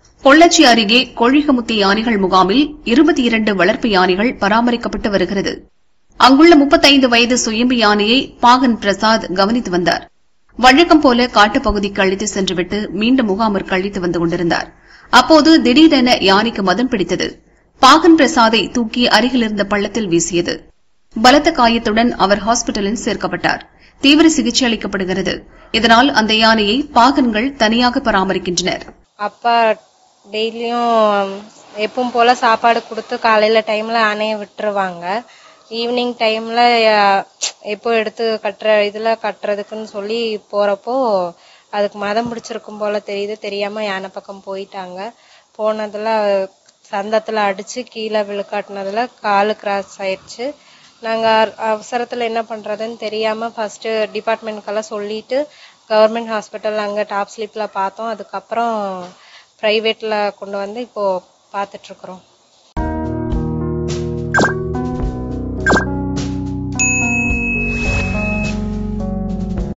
பொள்ளாச்சி அருகே கொழிகமுத்தி யானைகள் முகாமில் இருபத்தி இரண்டு வளர்ப்பு யானைகள் பராமரிக்கப்பட்டு வருகிறது அங்குள்ள முப்பத்தைந்து வயது சுயம்பு யானையை பாகன் பிரசாத் கவனித்து வந்தார் வழக்கம் போல காட்டுப்பகுதிக்கு அழைத்து சென்றுவிட்டு மீண்டும் முகாமிற்கு அழைத்து வந்து கொண்டிருந்தார் அப்போது திடீரென யானைக்கு மதம் பிடித்தது பாகன் பிரசாதை தூக்கி அருகிலிருந்த பள்ளத்தில் வீசியது பலத்த காயத்துடன் அவர் ஹாஸ்பிட்டலில் சேர்க்கப்பட்டார் தீவிர சிகிச்சை அளிக்கப்படுகிறது இதனால் அந்த யானையை பாகன்கள் தனியாக பராமரிக்கின்றனர் அப்பா டெய்லியும் எப்பவும் போல சாப்பாடு கொடுத்து காலையில டைம்ல அணைய விட்டுருவாங்க ஈவினிங் டைம்ல எப்போ எடுத்து கட்டுற இதுல கட்டுறதுக்குன்னு சொல்லி போறப்போ அதுக்கு மதம் பிடிச்சிருக்கும் போல தெரியுது தெரியாம யானை பக்கம் போயிட்டாங்க போனதுல சந்தத்துல அடிச்சு கீழே விழுக்காட்டினதுல காலு கிராஸ் ஆயிடுச்சு நாங்க அவசரத்துல என்ன பண்றதுன்னு தெரியாம ஃபர்ஸ்ட் டிபார்ட்மெண்ட்க்கெல்லாம் சொல்லிட்டு கவர்மெண்ட் ஹாஸ்பிட்டல் அங்க டாப் ஸ்லிப்ல பார்த்தோம் அதுக்கப்புறம் பிரைவேட்ல கொண்டு வந்து இப்போ பார்த்துட்டு இருக்கிறோம்